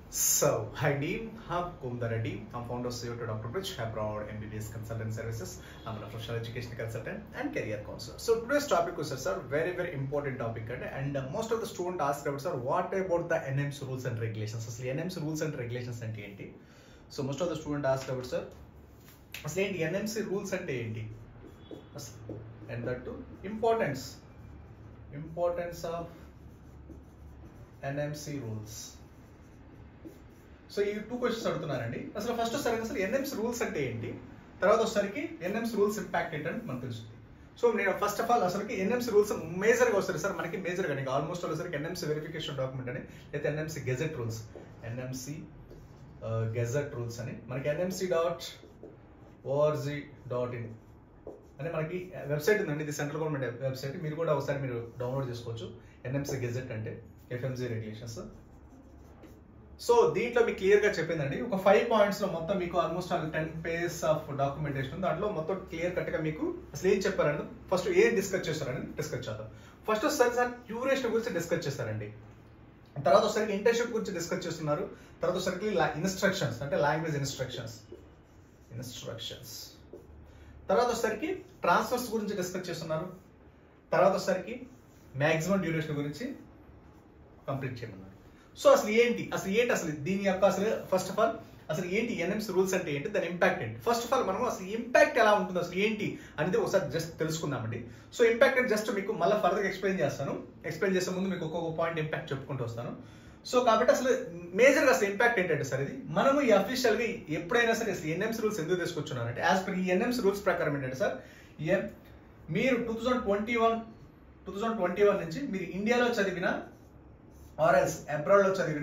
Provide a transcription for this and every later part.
So, hi team, I'm Kumda Reddy. I'm founder of CEO to Dr. Bridge, abroad MBBS consultant services. I'm a professional education consultant and career counselor. So today's topic was sir, very very important topic and, and uh, most of the student asked about sir, what about the NMS rules and regulations? అసలు NMS rules and regulations అంటే ఏంటి? So most of the student asked about sir, అసలు ఏంటి NMC rules అంటే ఏంటి and that to importance importance of NMC rules so ఈ two questions అడుగుతున్నారండి అసలు ఫస్ట్ ఒకసారి అసలు ఎన్ఎంసి రూల్స్ అంటే ఏంటి తర్వాత వచ్చేసరికి ఎన్ఎంసి రూల్స్ ఇంపాక్ట్ ఏంటంటే మనకు తెలుస్తుంది సో నేను ఫస్ట్ ఆఫ్ ఆల్ అసలుకి ఎన్ఎంసి రూల్స్ మేజర్గా వస్తుంది సార్ మనకి మేజర్గా నీకు ఆల్మోస్ట్ వచ్చేసరికి ఎన్ఎంసి వెరిఫికేషన్ డాక్యుమెంట్ అని లేదా NMC gazette rules NMC gazette rules అని మనకి NMC dot ORG dot in అని మనకి వెబ్సైట్ ఉందండి ఇది సెంట్రల్ గవర్నమెంట్ వెబ్సైట్ మీరు కూడా ఒకసారి మీరు డౌన్లోడ్ చేసుకోవచ్చు ఎన్ఎంసి గెజెట్ అంటే ఎఫ్ఎంజీ రెగ్యులేషన్స్ సో దీంట్లో మీకు క్లియర్ గా చెప్పిందండి ఒక ఫైవ్ పాయింట్స్ లో మొత్తం మీకు almost ten pages of documentation ఉంది దాంట్లో మొత్తం క్లియర్ కట్ గా మీకు అసలు ఏం చెప్పారండి ఫస్ట్ ఏం డిస్కస్ చేస్తారని డిస్కస్ చేద్దాం ఫస్ట్ ఒకసారి సార్ క్యూరేషన్ గురించి డిస్కస్ చేస్తారండి తర్వాత ఒకసారి ఇంటర్న్షిప్ గురించి డిస్కస్ చేస్తున్నారు తర్వాత ఒకసారి ఇన్స్ట్రక్షన్స్ అంటే లాంగ్వేజ్ ఇన్స్ట్రక్షన్స్ ఇన్స్ట్రక్షన్స్ తర్వాత వచ్చేసరికి ట్రాన్స్ఫర్స్ గురించి డిస్కస్ చేస్తున్నారు తర్వాత వచ్చేసరికి మ్యాక్సిమం డ్యూరేషన్ గురించి కంప్లీట్ చేయమన్నారు సో అసలు ఏంటి అసలు ఏంటి అసలు దీని యొక్క అసలు ఫస్ట్ ఆఫ్ ఆల్ అసలు ఏంటి ఎన్ఎంస్ రూల్స్ అంటే ఏంటి దాని ఇంపాక్ట్ ఏంటి ఫస్ట్ ఆఫ్ ఆల్ మనం అసలు ఇంపాక్ట్ ఎలా ఉంటుంది అసలు ఏంటి అనేది ఒకసారి జస్ట్ తెలుసుకుందామండి సో ఇంపాక్ట్ అంటే జస్ట్ మీకు మళ్ళీ ఫర్దర్ ఎక్స్ప్లెయిన్ చేస్తాను ఎక్స్ప్లెయిన్ చేసే ముందు మీకు ఒక్కొక్క పాయింట్ ఇంపాక్ట్ చెప్పుకుంటూ వస్తాను సో కాబట్టి అసలు మేజర్ గా అసలు ఇంపాక్ట్ ఏంటంటే సార్ ఇది మనము ఈ అఫీషియల్ గా ఎప్పుడైనా సరే అసలు ఎన్ఎంస్ రూల్స్ ఎందుకు తీసుకొచ్చున్నారంటే యాజ్ పర్ ఈ ఎన్ఎంస్ రూల్స్ ప్రకారం ఏంటంటే సార్ ఏ- మీరు two thousand twenty one two thousand twenty one నుంచి మీరు ఇండియాలో చదివిన ఆర్ఎల్స్ అబ్రాడ్ లో చదివిన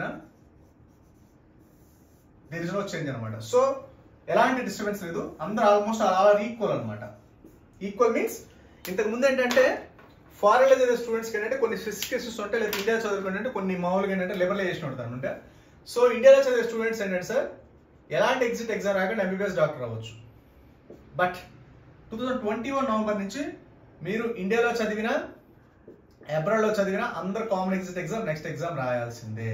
దేర్ ఇస్ నో చేంజ్ అనమాట సో ఎలాంటి డిస్టర్బెన్స్ లేదు అందరూ ఆల్మోస్ట్ ఆల్ ఈక్వల్ అనమాట ఈక్వల్ మీన్స్ ఇంతకు ముందు ఏంటంటే ఫారెన్ లో చదివే స్టూడెంట్స్ ఏంటంటే కొన్ని స్పెసిఫికేషన్స్ ఉంటాయి లేదా ఇండియా చదువుకుంటే కొన్ని మామూలుగా ఏంటంటే లిబరలైజేషన్ ఉంటుంది అనమాట సో ఇండియాలో చదివే స్టూడెంట్స్ ఏంటంటే సార్ ఎలాంటి ఎగ్జిట్ ఎగ్జామ్ రాకుండా ఎంబీబీఎస్ డాక్టర్ అవ్వచ్చు but two thousand twenty one November నుంచి మీరు ఇండియాలో చదివిన అబ్రాడ్ లో చదివిన అందరు common exit exam next exam రాయాల్సిందే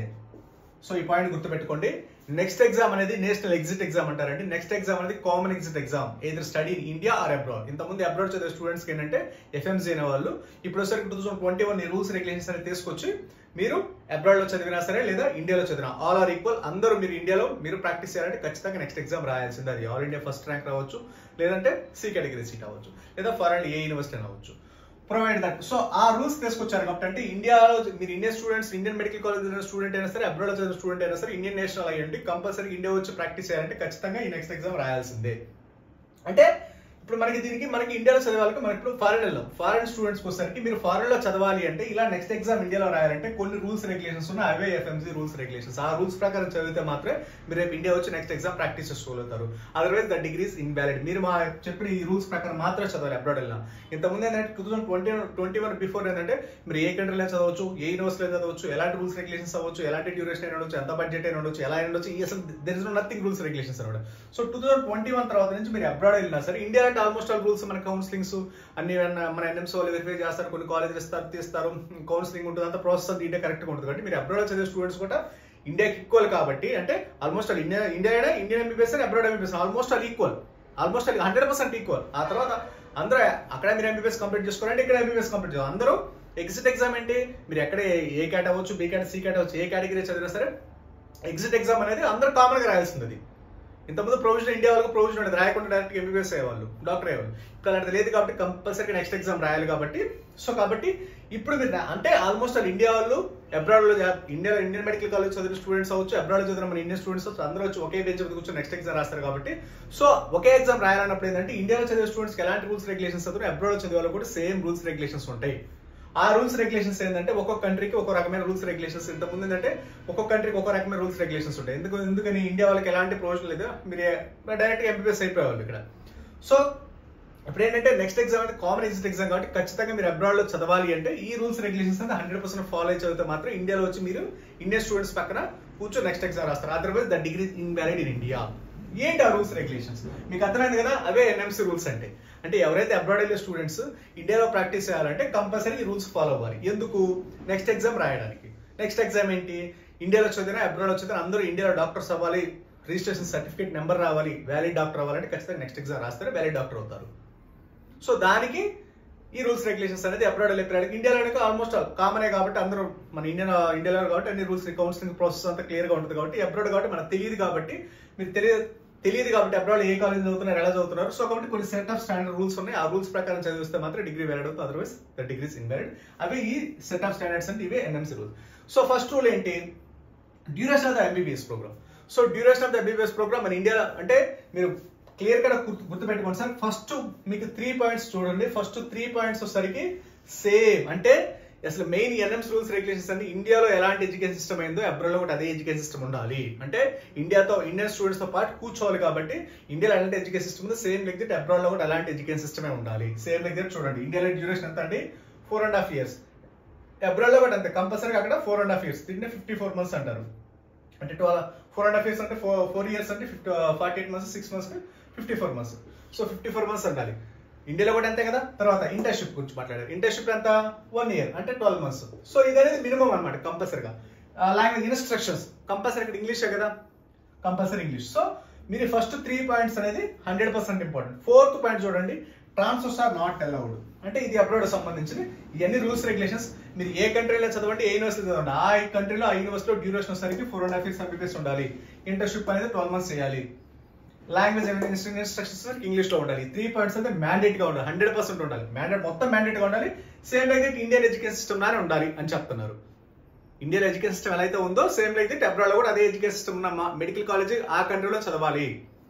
సో ఈ పాయింట్ గుర్తుపెట్టుకోండి నెక్స్ట్ ఎగ్జామ్ అనేది నేషనల్ ఎగ్జిట్ ఎగ్జామ్ అంటారండి నెక్స్ట్ ఎగ్జామ్ అనేది common exit exam either study in India or abroad ఇంతకుముందు అబ్రాడ్ చదివే స్టూడెంట్స్ ఏంటంటే ఎఫ్ఎంసీ అనే వాళ్ళు ఇప్పుడు వచ్చేసరికి two thousand twenty one rules regulations అనేది తీసుకొచ్చి మీరు అబ్రాడ్ లో చదివినా సరే లేదా ఇండియాలో చదివినా ఆల్ ఆర్ ఈక్వల్ అందరూ మీరు ఇండియాలో మీరు ప్రాక్టీస్ చేయాలంటే ఖచ్చితంగా నెక్స్ట్ ఎగ్జామ్ రాయాల్సిందే అది ఆల్ ఇండియా ఫస్ట్ ర్యాంక్ రావచ్చు లేదంటే సి కేటగిరీ సీట్ అవ్వచ్చు లేదా ఫారెన్ ఏ యూనివర్సిటీ అవ్వచ్చు ప్రొవైడ్ దట్ సో ఆ రూల్స్ తీసుకొచ్చారు కాబట్టి అంటే ఇండియాలో మీరు Indian students Indian medical college చదివిన స్టూడెంట్ అయినా సరే అబ్రాడ్ చదివిన స్టూడెంట్ అయినా సరే ఇండియన్ నేషనల్ అయ్యండి కంపల్సరీ ఇండియా వచ్చి ప్రాక్టీస్ చేయాలంటే ఖచ్చితంగా ఈ నెక్స్ట్ ఎగ్జామ్ రాయాల్సిందే అంటే ఇప్పుడు మనకి దీనికి మనకి ఇండియాలో చదవాలి మనకి ఇప్పుడు ఫారెన్ వెళ్ళాం ఫారెన్ స్టూడెంట్స్ వచ్చేసరికి మీరు ఫారెన్ లో చదవాలి అంటే ఇలా నెక్స్ట్ ఎగ్జామ్ ఇండియాలో రాయాలంటే కొన్ని రూల్స్ రెగ్యులేషన్స్ ఉన్నాయి అవే ఎఫ్ఎంసీ రూల్స్ రెగ్యులేషన్స్ ఆ రూల్స్ ప్రకారం చదివితే మాత్రమే మీరు రేపు ఇండియా వచ్చి నెక్స్ట్ ఎగ్జామ్ ప్రాక్టీస్ చేసుకోగలుగుతారు అదర్వైజ్ ద డిగ్రీస్ ఇన్వాలిడ్ మీరు మా చెప్పిన ఈ రూల్స్ ప్రకారం మాత్రమే చదవాలి అబ్రాడ్ వెళ్ళినా ఇంతకుముందు ఏంటంటే two thousand twenty twenty one before ఏంటంటే మీరు ఏ కంట్రీలో చదవచ్చు ఏ యూనివర్సిటీలో చదవచ్చు ఎలాంటి రూల్స్ రెగ్యులేషన్స్ అవ్వచ్చు ఎలాంటి డ్యూరేషన్ అయినా ఉండొచ్చు ఎంత బడ్జెట్ అయినా ఉండొచ్చు ఎలా అయినా ఉండొచ్చు ఈ అసలు there is no nothing rules regulations అనమాట so two thousand twenty one తర్వాత నుంచి మీరు అబ్రాడ్ వెళ్ళినా సరే ఇండియా అంటే ఆల్మోస్ట్ ఆల్ రూల్స్ మన కౌన్సిలింగ్స్ అన్ని మన- మన ఎన్ఎంసీ వాళ్ళు వెరిఫై చేస్తారు కొన్ని కాలేజీలు ఇస్తారు తీస్తారు కౌన్సిలింగ్ ఉంటుంది అంత ప్రాసెస్ అంతా ఇండియా కరెక్ట్గా ఉంటుంది కాబట్టి మీరు అబ్రాడ్ చదివే స్టూడెంట్స్ కూడా ఇండియాకి ఈక్వల్ కాబట్టి అంటే ఆల్మోస్ట్ ఆల్ ఇండియా ఇండియా అయినా Indian MBBS abroad MBBS almost all equal almost all hundred percent equal ఆ తర్వాత అందరూ అక్కడ మీరు ఎంబీబీఎస్ కంప్లీట్ చేసుకోవాలంటే ఇక్కడ ఎంబీబీఎస్ కంప్లీట్ చేయాలి అందరూ ఎగ్జిట్ ఎగ్జామ్ ఏంటి మీరు ఎక్కడ ఏ- ఏ క్యాట్ అవ్వచ్చు బి క్యాట్ సి క్యాట్ అవ్వచ్చు ఏ కేటగిరీ చదివినా సరే ఎగ్జిట్ ఎగ్జామ్ అనేది అందరూ కామన్ గా రాయాల్సింది అది ఇంతకుముందు ప్రొవిజన్ ఇండియా వాళ్ళకి ప్రొవిజన్ ఉండేది రాయకుండా డైరెక్ట్ ఎంబీబీఎస్ అయ్యేవాళ్ళు డాక్టర్ అయ్యేవాళ్ళు ఇప్పుడు అలాంటిది లేదు కాబట్టి కంపల్సరీ నెక్స్ట్ ఎగ్జామ్ రాయాలి కాబట్టి సో కాబట్టి ఇప్పుడు మీరు రా- అంటే ఆల్మోస్ట్ ఆల్ ఇండియా వాళ్ళు అబ్రాడ్ లో జా- India Indian medical college students స్టూడెంట్స్ అవచ్చు అబ్రాడ్ చదివిన మన ఇండియన్ స్టూడెంట్స్ అవచ్చు అందరూ వచ్చి ఒకే బెంచ్ మీద కూర్చొని నెక్స్ట్ ఎగ్జామ్ రాస్తారు కాబట్టి సో ఒకే ఎగ్జామ్ రాయాలన్నప్పుడు ఏంటంటే ఇండియాలో చదివే స్టూడెంట్స్ ఎలాంటి రూల్స్ రెగ్యులేషన్స్ చదువు అబ్రాడ్ చదివే వాళ్ళు కూడా సేమ్ రూల్స్ రెగ్యులేషన్స్ ఉంటాయి ఆ రూల్స్ రెగ్యులేషన్స్ ఏంటంటే ఒక్కొక్క కంట్రీకి ఒక్కొక్క రకమైన రూల్స్ రెగ్యులేషన్స్ ఇంత ముందు ఏంటంటే ఒక్కొక్క కంట్రీకి ఒక్కొక్క రకమైన రూల్స్ రెగ్యులేషన్స్ ఉంటాయి ఎందుకు ఎందుకని ఇండియా వాళ్ళకి ఎలాంటి ప్రొవిజన్ లేదు మీరు డైరెక్ట్ ఎంబీబీఎస్ అయిపోయేవాళ్ళు ఇక్కడ సో ఇప్పుడు ఏంటంటే నెక్స్ట్ ఎగ్జామ్ అంటే కామన్ ఎగ్జిట్ ఎగ్జామ్ కాబట్టి ఖచ్చితంగా మీరు అబ్రాడ్ లో చదవాలి అంటే ఈ రూల్స్ రెగ్యులేషన్స్ అంటే హండ్రెడ్ పర్సెంట్ ఫాలో అయి చదివితే మాత్రం ఇండియాలో వచ్చి మీరు ఇండియన్ స్టూడెంట్స్ పక్కన కూర్చొని నెక్స్ట్ ఎగ్జామ్ రాస్తారు otherwise the degree invalid in India ఏంటి ఆ రూల్స్ రెగ్యులేషన్స్ మీకు అర్థమైంది కదా అవే ఎన్ఎంసీ రూల్స్ అంటే అంటే ఎవరైతే అబ్రాడ్ వెళ్ళే స్టూడెంట్స్ ఇండియాలో ప్రాక్టీస్ చేయాలంటే కంపల్సరీ ఈ రూల్స్ ఫాలో అవ్వాలి ఎందుకు నెక్స్ట్ ఎగ్జామ్ రాయడానికి నెక్స్ట్ ఎగ్జామ్ ఏంటి ఇండియాలో చదివినా అబ్రాడ్ చదివినా అందరూ ఇండియాలో డాక్టర్స్ అవ్వాలి రిజిస్ట్రేషన్ సర్టిఫికేట్ నెంబర్ రావాలి వ్యాలిడ్ డాక్టర్ అవ్వాలంటే ఖచ్చితంగా నెక్స్ట్ ఎగ్జామ్ రాస్తారు వ్యాలిడ్ డాక్టర్ అవుతారు సో దానికి ఈ రూల్స్ రెగ్యులేషన్స్ అనేది అబ్రాడ్ వెళ్ళి ఇండియాలో ఆల్మోస్ట్ కామనే కాబట్టి అందరూ మన ఇండియన్ ఇండియాలో కాబట్టి అన్ని రూల్స్ కౌన్సిలింగ్ ప్రాసెస్ అంతా క్లియర్ గా ఉంటుంది కాబట్టి అబ్రాడ్ కాబట్టి మనకు తెలియదు కాబట్టి మీకు తెలియదు తెలియదు కాబట్టి అబ్రాడ్ ఏ కాలేజ్ చదువుతున్నారు ఎలా చదువుతున్నారు సో కాబట్టి కొన్ని సెట్ ఆఫ్ స్టాండర్డ్ రూల్స్ ఉన్నాయి ఆ రూల్స్ ప్రకారం చదివిస్తే మాత్రం డిగ్రీ వ్యాలిడ్ అవుతుంది అదర్వైజ్ ద డిగ్రీస్ ఇన్వాలిడ్ అవి ఈ సెట్ ఆఫ్ స్టాండర్డ్స్ అంటే ఇవే NMC rules so first rule ఏంటి duration of the MBBS program so duration of the MBBS program మన ఇండియా అంటే మీరు క్లియర్ గా గుర్తు గుర్తుపెట్టుకోండి సార్ ఫస్ట్ మీకు త్రీ పాయింట్స్ చూడండి ఫస్ట్ త్రీ పాయింట్స్ వచ్చేసరికి సేమ్ అంటే అసలు మెయిన్ ఎన్ఎంస్ రూల్స్ రెగ్యులేషన్స్ అంటే ఇండియాలో ఎలాంటి ఎడ్యుకేషన్ సిస్టమ్ అయిందో అబ్రాడ్ లో కూడా అదే ఎడ్యుకేషన్ సిస్టమ్ ఉండాలి అంటే ఇండియాతో ఇండియన్ స్టూడెంట్స్ తో పాటు కూర్చోవాలి కాబట్టి ఇండియాలో ఎలాంటి ఎడ్యుకేషన్ సిస్టమ్ ఉందో సేమ్ లైక్ దట్ అబ్రాడ్ లో కూడా అలాంటి ఎడ్యుకేషన్ సిస్టమే ఉండాలి సేమ్ లైక్ దట్ చూడండి ఇండియాలో డ్యూరేషన్ ఎంత అండి four and half years abroad లో కూడా అంతే కంపల్సరీగా అక్కడ ఫోర్ అండ్ హాఫ్ ఇయర్స్ దీన్ని ఫిఫ్టీ ఫోర్ మంత్స్ అంటారు అంటే twelve four and half years అంటే ఫోర్ ఫోర్ ఇయర్స్ అంటే fifty forty eight months six months fifty four months so fifty four months ఉండాలి ఇండియాలో కూడా అంతే కదా తర్వాత ఇంటర్న్షిప్ గురించి మాట్లాడారు ఇంటర్న్షిప్ ఎంత వన్ ఇయర్ అంటే ట్వెల్వ్ మంత్స్ సో ఇది అనేది మినిమం అనమాట కంపల్సరీగా లాంగ్వేజ్ ఇన్స్ట్రక్షన్స్ కంపల్సరీ ఇక్కడ ఇంగ్లీషే కదా కంపల్సరీ ఇంగ్లీష్ సో మీరు ఫస్ట్ త్రీ పాయింట్స్ అనేది hundred percent important fourth point చూడండి ట్రాన్స్ఫర్స్ ఆర్ నాట్ అలౌడ్ అంటే ఇది అబ్రాడ్ సంబంధించి ఇవన్నీ రూల్స్ రెగ్యులేషన్స్ మీరు ఏ కంట్రీలో చదవండి ఏ యూనివర్సిటీ చదవండి ఆ కంట్రీలో ఆ యూనివర్సిటీలో డ్యూరేషన్ వచ్చేసరికి four and half years MBBS ఉండాలి ఇంటర్న్షిప్ అనేది ట్వెల్వ్ మంత్స్ చేయాలి లాంగ్వేజ్ ఇన్స్ట్రక్షన్స్ ఇంగ్లీష్ లో ఉండాలి త్రీ పాయింట్స్ అయితే మ్యాండేట్ గా ఉండాలి హండ్రెడ్ పర్సెంట్ ఉండాలి మ్యాండేట్ మొత్తం మ్యాండేట్ గా ఉండాలి same like that Indian education system లానే ఉండాలి అని చెప్తున్నారు ఇండియన్ ఎడ్యుకేషన్ సిస్టమ్ ఎలా అయితే ఉందో సేమ్ లైక్ దట్ అబ్రాడ్ లో కూడా అదే ఎడ్యుకేషన్ సిస్టమ్ ఉన్న మెడికల్ కాలేజ్ ఆ కంట్రీలో చదవాలి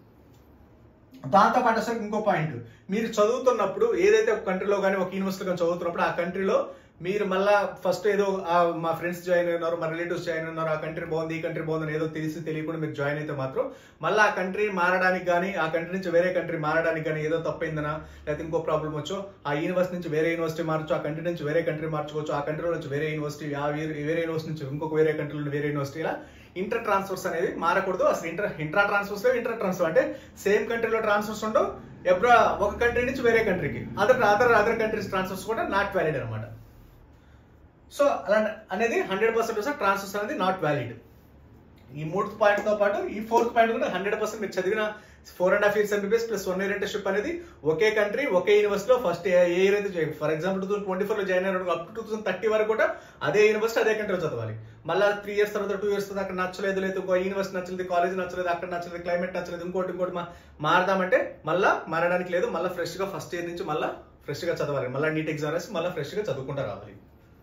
దాంతో పాటు అసలు ఇంకో పాయింట్ మీరు చదువుతున్నప్పుడు ఏదైతే ఒక కంట్రీలో కానీ ఒక యూనివర్సిటీలో కానీ చదువుతున్నప్పుడు ఆ కంట్రీలో మీరు మళ్ళా ఫస్ట్ ఏదో ఆ మా ఫ్రెండ్స్ జాయిన్ అయినారు మా రిలేటివ్స్ జాయిన్ అయినారు ఆ కంట్రీ బాగుంది ఈ కంట్రీ బాగుంది ఏదో తెలిసి తెలియకుండా మీరు జాయిన్ అయితే మాత్రం మళ్ళీ ఆ కంట్రీ మారడానికి కానీ ఆ కంట్రీ నుంచి వేరే కంట్రీ మారడానికి కానీ ఏదో తప్పైందనా లేకపోతే ఇంకో ప్రాబ్లం వచ్చో ఆ యూనివర్సిటీ నుంచి వేరే యూనివర్సిటీ మార్చు ఆ కంట్రీ నుంచి వేరే కంట్రీ మార్చుకోవచ్చు ఆ కంట్రీలో నుంచి వేరే యూనివర్సిటీ ఆ వేరే వేరే యూనివర్సిటీ నుంచి ఇంకొక వేరే కంట్రీలో వేరే యూనివర్సిటీ ఇలా ఇంటర్ ట్రాన్స్ఫర్స్ అనేది మారకూడదు అసలు inter intra transfers inter transfer అంటే సేమ్ కంట్రీలో ట్రాన్స్ఫర్స్ ఉండవు ఎప్పుడు ఒక కంట్రీ నుంచి వేరే కంట్రీకి other other other countries transfers కూడా నాట్ వ్యాలిడ్ అనమాట సో అలా అనేది హండ్రెడ్ పర్సెంట్ ట్రాన్స్ఫర్స్ అనేది నాట్ వ్యాలిడ్ ఈ మూడు పాయింట్ తో పాటు ఈ ఫోర్త్ పాయింట్ కూడా హండ్రెడ్ పర్సెంట్ మీరు చదివిన four and half years MBBS plus one year internship అనేది ఒకే కంట్రీ ఒకే యూనివర్సిటీలో ఫస్ట్ ఏ ఇయర్ అయితే for example two thousand twenty four లో జాయిన్ అయిన up to two thousand thirty వరకు కూడా అదే యూనివర్సిటీ అదే కంట్రీలో చదవాలి మళ్ళీ త్రీ ఇయర్స్ తర్వాత టూ ఇయర్స్ తర్వాత అక్కడ నచ్చలేదు లేదు ఇంకో యూనివర్సిటీ నచ్చలేదు కాలేజ్ నచ్చలేదు అక్కడ నచ్చలేదు క్లైమేట్ నచ్చలేదు ఇంకోటి ఇంకోటి మా- మారదామంటే మళ్ళీ మారడానికి లేదు మళ్ళీ ఫ్రెష్ గా ఫస్ట్ ఇయర్ నుంచి మళ్ళీ ఫ్రెష్ గా చదవాలి మళ్ళీ నీట్ ఎగ్జామ్ రాసి మళ్ళీ ఫ్రెష్ గా చదువుకుంటూ రావాలి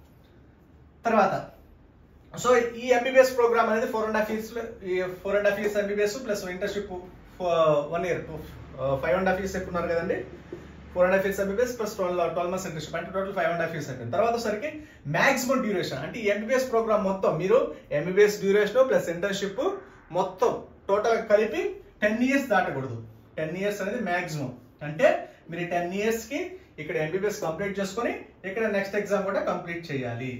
తర్వాత సో ఈ ఎంబీబీఎస్ ప్రోగ్రామ్ అనేది four and half years four and half years MBBS plus internship one year five and half years ఎక్కున్నారు కదండి four and half years MBBS plus twelve twelve months internship అంటే total five and half years అయిపోయింది తర్వాత సరికి maximum duration అంటే MBBS program మొత్తం మీరు MBBS duration plus internship మొత్తం టోటల్ కలిపి టెన్ ఇయర్స్ దాటకూడదు టెన్ ఇయర్స్ అనేది మాక్సిమం అంటే మీరు టెన్ ఇయర్స్ కి ఇక్కడ ఎంబీబీఎస్ కంప్లీట్ చేసుకొని ఇక్కడ నెక్స్ట్ ఎగ్జామ్ కూడా కంప్లీట్ చేయాలి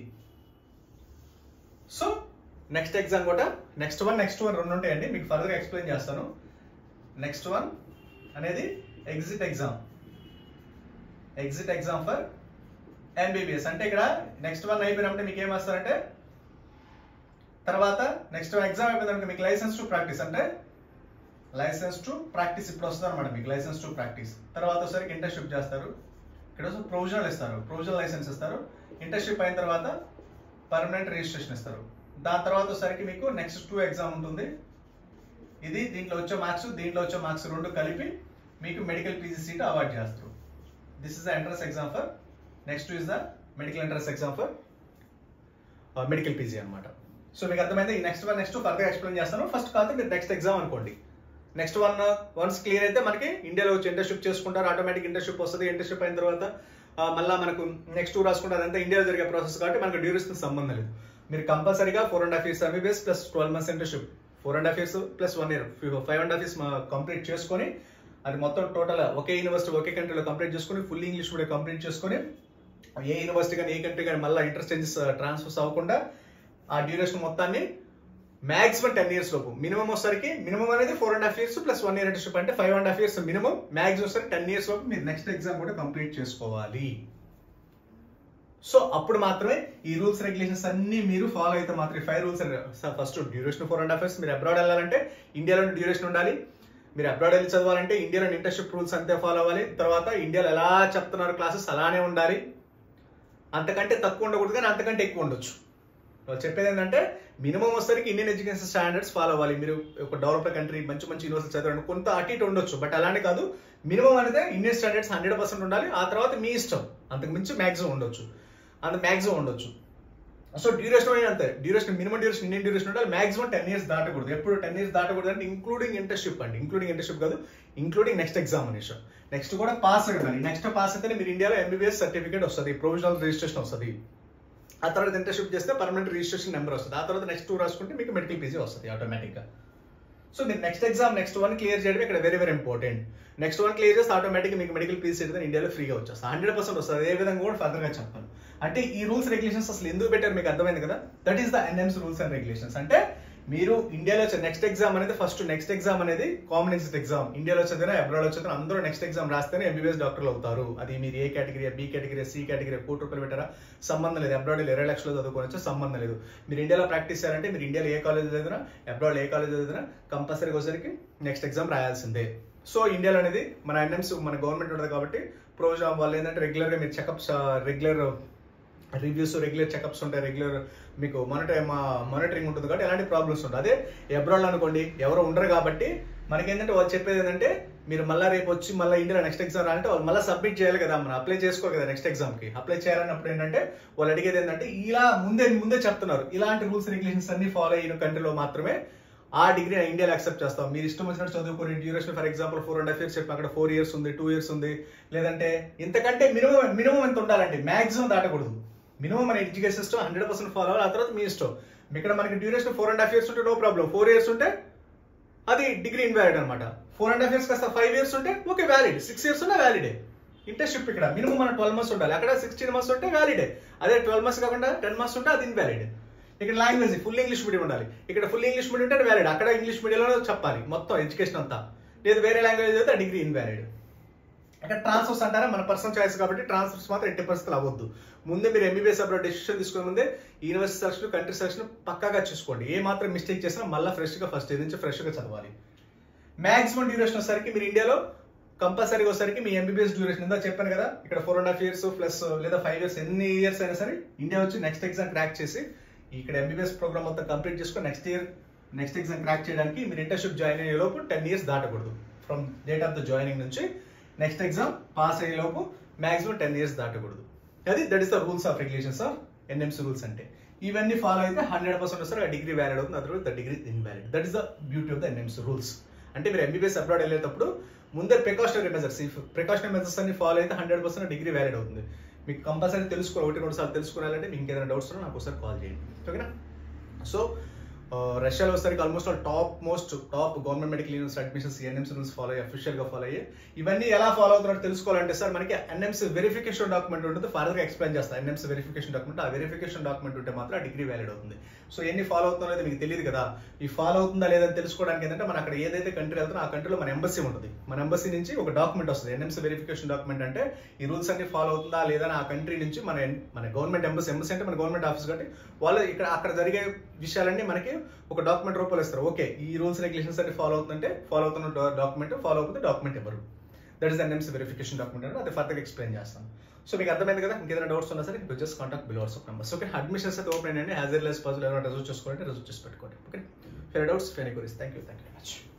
సో నెక్స్ట్ ఎగ్జామ్ కూడా నెక్స్ట్ వన్ నెక్స్ట్ వన్ రెండు ఉంటాయండి మీకు ఫర్దర్ ఎక్స్ప్లెయిన్ చేస్తాను నెక్స్ట్ వన్ అనేది exit exam exit exam for MBBS అంటే ఇక్కడ నెక్స్ట్ వన్ అయిపోయినప్పుడు మీకు ఏం వస్తారంటే తర్వాత నెక్స్ట్ ఎగ్జామ్ అయిపోయిందంటే మీకు లైసెన్స్ టు ప్రాక్టీస్ అంటే లైసెన్స్ టు ప్రాక్టీస్ ఇప్పుడు వస్తుంది అనమాట మీకు లైసెన్స్ టు ప్రాక్టీస్ తర్వాత ఒకసారి ఇంటర్న్షిప్ చేస్తారు ఇక్కడ ప్రొవిజనల్ ఇస్తారు ప్రొవిజనల్ లైసెన్స్ ఇస్తారు ఇంటర్న్షిప్ అయిన తర్వాత పర్మనెంట్ రిజిస్ట్రేషన్ ఇస్తారు దాని తర్వాత వచ్చేసరికి మీకు నెక్స్ట్ టూ ఎగ్జామ్ ఉంటుంది ఇది దీంట్లో వచ్చే మార్క్స్ దీంట్లో వచ్చే మార్క్స్ రెండు కలిపి మీకు మెడికల్ పీజీ సీట్ అవార్డ్ చేస్తారు this is the entrance exam for next is the medical entrance exam for medical PG అన్నమాట సో మీకు అర్థమైంది ఈ next one next further explain చేస్తాను ఫస్ట్ కాదు మీరు నెక్స్ట్ ఎగ్జామ్ అనుకోండి నెక్స్ట్ వన్ వన్స్ క్లియర్ అయితే మనకి ఇండియాలో వచ్చి ఇంటర్న్షిప్ చేసుకుంటారు ఆటోమేటిక్ ఇంటర్న్షిప్ వస్తుంది ఇంటర్న్షిప్ అయిన తర్వాత ఆ, మళ్ళా మనకు నెక్స్ట్ టూ రాసుకుంటారు అదంతా ఇండియాలో జరిగే ప్రాసెస్ కాబట్టి మనకు డ్యూరేషన్ సంబంధం లేదు మీరు కంపల్సరీగా four and half years MBBS plus twelve months internship four and half years plus one year five and half years complete చేసుకొని అది మొత్తం టోటల్ ఒకే యూనివర్సిటీ ఒకే కంట్రీలో కంప్లీట్ చేసుకొని ఫుల్ ఇంగ్లీష్ కూడా కంప్లీట్ చేసుకొని ఏ యూనివర్సిటీ కానీ ఏ కంట్రీ కానీ మళ్ళీ ఇంటర్చేంజెస్ ట్రాన్స్ఫర్స్ అవ్వకుండా ఆ డ్యూరేషన్ మొత్తాన్ని మాక్సిమం టెన్ ఇయర్స్ లోపు మినిమం వచ్చరికి మినిమం అనేది four and half years plus one year internship అంటే five and half years minimum maximum వచ్చరికి టెన్ ఇయర్స్ లోపు మీరు నెక్స్ట్ ఎగ్జామ్ కూడా కంప్లీట్ చేసుకోవాలి సో అప్పుడు మాత్రమే ఈ రూల్స్ రెగ్యులేషన్స్ అన్ని మీరు ఫాలో అయితే మాత్రం five rules first duration four and half years మీరు అబ్రాడ్ వెళ్ళాలంటే ఇండియాలో డ్యూరేషన్ ఉండాలి మీరు అబ్రాడ్ వెళ్ళి చదవాలంటే ఇండియాలో ఇంటర్న్షిప్ రూల్స్ అంతే ఫాలో అవ్వాలి తర్వాత ఇండియాలో ఎలా చెప్తున్నారు క్లాసెస్ అలానే ఉండాలి అంతకంటే తక్కువ ఉండకూడదు కానీ అంతకంటే ఎక్కువ ఉండొచ్చు వాళ్ళు చెప్పేది ఏంటంటే మినిమం వచ్చేసరికి ఇండియన్ ఎడ్యుకేషన్ స్టాండర్డ్స్ ఫాలో అవ్వాలి మీరు ఒక డెవలప్డ్ కంట్రీ మంచి మంచి యూనివర్సిటీ చదవండి కొంత అటు ఇటు ఉండొచ్చు బట్ అలానే కాదు మినిమం అనేది ఇండియన్ స్టాండర్డ్స్ హండ్రెడ్ పర్సెంట్ ఉండాలి ఆ తర్వాత మీ ఇష్టం అంతకు మించి మ్యాక్సిమం ఉండొచ్చు అంత మ్యాక్సిమం ఉండొచ్చు సో డ్యూరేషన్ అయినా అంతే duration minimum duration Indian duration ఉండాలి మాక్సిమం టెన్ ఇయర్స్ దాటకూడదు ఎప్పుడు టెన్ ఇయర్స్ దాటకూడదు అంటే ఇంక్లూడింగ్ ఇంటర్న్షిప్ అండి ఇంక్లూడింగ్ ఇంటర్న్షిప్ కాదు ఇంక్లూడింగ్ నెక్స్ట్ ఎగ్జామినేషన్ నెక్స్ట్ కూడా పాస్ అవ్వాలి నెక్స్ట్ పాస్ అయితే మీరు ఇండియాలో ఎంబీబీఎస్ సర్టిఫికేట్ వస్తుంది ప్రొవిజనల్ రిజిస్ట్రేషన్ వస్తుంది ఆ తర్వాత ఇంటర్న్షిప్ చేస్తే పర్మనెంట్ రిజిస్ట్రేషన్ నెంబర్ వస్తుంది ఆ తర్వాత నెక్స్ట్ టూ రాసుకుంటే మీకు మెడికల్ పీజీ వస్తుంది ఆటోమేటిక్గా సో మీరు next exam next one clear చేయడం ఇక్కడ very very important next one clear చేస్తే ఆటోమేటిక్ మీకు మెడికల్ పీస్ అయితే ఇండియాలో ఫ్రీగా వచ్చేస్తుంది హండ్రెడ్ పర్సెంట్ వస్తుంది ఏ విధంగా కూడా ఫర్దర్ గా చెప్పాను అంటే ఈ రూల్స్ రెగ్యులేషన్స్ అసలు ఎందుకు పెట్టారు మీకు అర్థమైంది కదా that is the NMC rules and regulations అంటే మీరు ఇండియాలో వచ్చే నెక్స్ట్ ఎగ్జామ్ అనేది ఫస్ట్ నెక్స్ట్ ఎగ్జామ్ అనేది కామన్ ఎగ్జిట్ ఎగ్జామ్ ఇండియాలో చదివినా అబ్రాడ్ చదివినా అందరూ నెక్స్ట్ ఎగ్జామ్ రాస్తేనే ఎంబీబీఎస్ డాక్టర్లు అవుతారు అది మీరు A category B category C category కోటి రూపాయలు పెట్టారా సంబంధం లేదు అబ్రాడ్ ఇరవై లక్షలు చదువుకోవచ్చు సంబంధం లేదు మీరు ఇండియాలో ప్రాక్టీస్ చేయాలంటే మీరు ఇండియాలో ఏ కాలేజ్ చదివినా అబ్రాడ్ ఏ కాలేజ్ చదివినా కంపల్సరీగా వచ్చేసరికి నెక్స్ట్ ఎగ్జామ్ రాయాల్సిందే సో ఇండియాలో అనేది మన ఎన్ఎంస్ మన గవర్నమెంట్ ఉండదు కాబట్టి ప్రోజామ్ వాళ్ళు ఏంటంటే రెగ్యులర్గా మీరు checkups regular reviews regular checkups ఉంటాయి రెగ్యులర్ మీకు మానిటర్ మానిటరింగ్ ఉంటుంది కాబట్టి ఎలాంటి ప్రాబ్లమ్స్ ఉంటాయి అదే అబ్రాడ్ అనుకోండి ఎవరు ఉండరు కాబట్టి మనకేంటంటే వాళ్ళు చెప్పేది ఏంటంటే మీరు మళ్ళీ రేపు వచ్చి మళ్ళీ ఇండియా నెక్స్ట్ ఎగ్జామ్ రాలంటే వాళ్ళు మళ్ళీ సబ్మిట్ చేయాలి కదా మనం అప్లై చేసుకోవాలి కదా నెక్స్ట్ ఎగ్జామ్కి అప్లై చేయాలన్నప్పుడు ఏంటంటే వాళ్ళు అడిగేది ఏంటంటే ఇలా ముందే ముందే చెప్తున్నారు ఇలాంటి రూల్స్ రెగ్యులేషన్స్ అన్ని ఫాలో అయిన కంట్రీలో మాత్రమే ఆ డిగ్రీ ఇండియాలో యాక్సెప్ట్ చేస్తాం మీరు ఇష్టం వచ్చినట్టు చదువుకోండి duration for example four and half years చెప్పి అక్కడ ఫోర్ ఇయర్స్ ఉంది టూ ఇయర్స్ ఉంది లేదంటే ఇంతకంటే మినిమం మినిమం ఎంత ఉండాలండి మాక్సిమం దాటకూడదు మినిమం మన education system hundred percent follow అవ్వాలి ఆ తర్వాత మీ ఇష్టం ఇక్కడ మనకి duration four and half years ఉంటే నో ప్రాబ్లం ఫోర్ ఇయర్స్ ఉంటే అది డిగ్రీ ఇన్వాలిడ్ అనమాట ఫోర్ అండ్ హాఫ్ ఇయర్స్ కాస్త ఫైవ్ ఇయర్స్ ఉంటే ఓకే వ్యాలిడ్ సిక్స్ ఇయర్స్ ఉన్నా వ్యాలిడే ఇంటర్న్షిప్ ఇక్కడ మినిమం మన ట్వెల్వ్ మంత్స్ ఉండాలి అక్కడ సిక్స్టీన్ మంత్స్ ఉంటే వ్యాలిడే అదే ట్వెల్వ్ మంత్స్ కాకుండా టెన్ మంత్స్ ఉంటే అది ఇన్వాలిడ్ ఇక్కడ లాంగ్వేజ్ ఫుల్ ఇంగ్లీష్ మీడియం ఉండాలి ఇక్కడ ఫుల్ ఇంగ్లీష్ మీడియం ఉంటే వ్యాలిడ్ అక్కడ ఇంగ్లీష్ మీడియంలో చెప్పాలి మొత్తం ఎడ్యుకేషన్ అంతా లేదు వేరే లాంగ్వేజ్ అయితే డిగ్రీ ఇన్వాలిడ్ అక్కడ ట్రాన్స్ఫర్స్ అంటారా మన పర్సనల్ చాయిస్ కాబట్టి ట్రాన్స్ఫర్స్ మాత్రం ఎట్టి పరిస్థితులు అవ్వద్దు ముందే మీరు ఎంబీబీఎస్ అప్పుడు డెసిషన్ తీసుకునే ముందే యూనివర్సిటీ సెలక్షన్ కంట్రీ సెలక్షన్ పక్కాగా చూసుకోండి ఏ మాత్రం మిస్టేక్ చేసినా మళ్ళీ ఫ్రెష్గా ఫస్ట్ ఇది నుంచి ఫ్రెష్గా చదవాలి మాక్సిమం డ్యూరేషన్ వచ్చేసరికి మీరు ఇండియాలో కంపల్సరీగా వచ్చేసరికి మీ ఎంబీబీఎస్ డ్యూరేషన్ ఇందా చెప్పాను కదా ఇక్కడ four and half years plus లేదా ఫైవ్ ఇయర్స్ ఎన్ని ఇయర్స్ అయినా సరే ఇండియా వచ్చి నెక్స్ట్ ఎగ్జామ్ క్రాక్ చేసి ఇక్కడ ఎంబీబీఎస్ ప్రోగ్రామ్ మొత్తం కంప్లీట్ చేసుకొని next year next exam crack చేయడానికి మీరు ఇంటర్న్షిప్ జాయిన్ అయ్యే లోపు టెన్ ఇయర్స్ దాటకూడదు from date of the joining నుంచి నెక్స్ట్ ఎగ్జామ్ పాస్ అయ్యే లోపు మాక్సిమం టెన్ ఇయర్స్ దాటకూడదు అది that is the rules of regulations of NMC rules అంటే ఇవన్నీ ఫాలో అయితే హండ్రెడ్ పర్సెంట్ వస్తారు ఆ డిగ్రీ వ్యాలిడ్ అవుతుంది other the degree invalid that is the beauty of the NMC rules అంటే మీరు ఎంబీబీఎస్ అబ్రాడ్ వెళ్ళేటప్పుడు ముందే ప్రికాషనరీ మెజర్స్ ఈ ప్రికాషనరీ మెజర్స్ అన్ని ఫాలో అయితే హండ్రెడ్ పర్సెంట్ డిగ్రీ వ్యాలిడ్ అవుతుంది మీకు కంపల్సరీ తెలుసుకోవాలి ఒకటి రెండు సార్లు తెలుసుకోవాలంటే మీకు ఇంకేదైనా డౌట్స్ ఉన్నా నాకు ఒకసారి కాల్ చేయండి ఓకేనా సో రష్యాలో వచ్చేసరికి almost top most top government medical university admissions NMC rules follow అయ్యి అఫీషియల్ గా ఫాలో అయ్యి ఇవన్నీ ఎలా ఫాలో అవుతున్నారో తెలుసుకోవాలంటే సార్ మనకి ఎన్ఎంసీ వెరిఫికేషన్ డాక్యుమెంట్ ఉంటుంది ఫర్దర్ గా ఎక్స్ప్లెయిన్ చేస్తాను ఎన్ఎంసీ వెరిఫికేషన్ డాక్యుమెంట్ ఆ వెరిఫికేషన్ డాక్యుమెంట్ ఉంటే మాత్రం ఆ డిగ్రీ వ్యాలిడ్ అవుతుంది సో ఎన్ని ఫాలో అవుతుందో అనేది మీకు తెలియదు కదా ఈ ఫాలో అవుతుందా లేదని తెలుసుకోవడానికి ఏంటంటే మన అక్కడ ఏదైతే కంట్రీ వెళ్తున్నా ఆ కంట్రీలో మన ఎంబసీ ఉంటుంది మన ఎంబసీ నుంచి ఒక డాక్యుమెంట్ వస్తుంది ఎన్ఎంసీ వెరిఫికేషన్ డాక్యుమెంట్ అంటే ఈ రూల్స్ అన్ని ఫాలో అవుతుందా లేదా ఆ కంట్రీ నుంచి మన మన గవర్నమెంట్ ఎంబసీ ఎంబసీ అంటే మన గవర్నమెంట్ ఆఫీస్ కాబట్టి వాళ్ళు ఇక్కడ అక్కడ జరిగే విషయాలన్నీ మనకి ఒక డాక్యుమెంట్ రూపంలో ఇస్తారు ఓకే ఈ రూల్స్ రెగ్యులేషన్స్ అన్ని ఫాలో అవుతుందంటే ఫాలో అవుతున్న డాక్యుమెంట్ ఫాలో అవుతుంది డాక్యుమెంట్ ఇవ్వరు that is NMC verification document అంటే అది ఫర్దర్ ఎక్స్ప్లెయిన్ చేస్తాను సో మీకు అర్థమైంది కదా ఇంకేదైనా డౌట్స్ ఉన్నా సరే ఇప్పుడు జస్ట్ కాంటాక్ట్ బిల్ వాట్సాప్ నెంబర్స్ ఓకే అడ్మిషన్స్ అయితే ఓపెన్ అండి యాజ్ ఎల్ ఎస్ పాజిబుల్ ఎవరైనా రిజర్వ్ చేసుకోవాలంటే రిజర్వ్ చేసి పెట్టుకోండి okay for doubts for queries thank you thank you much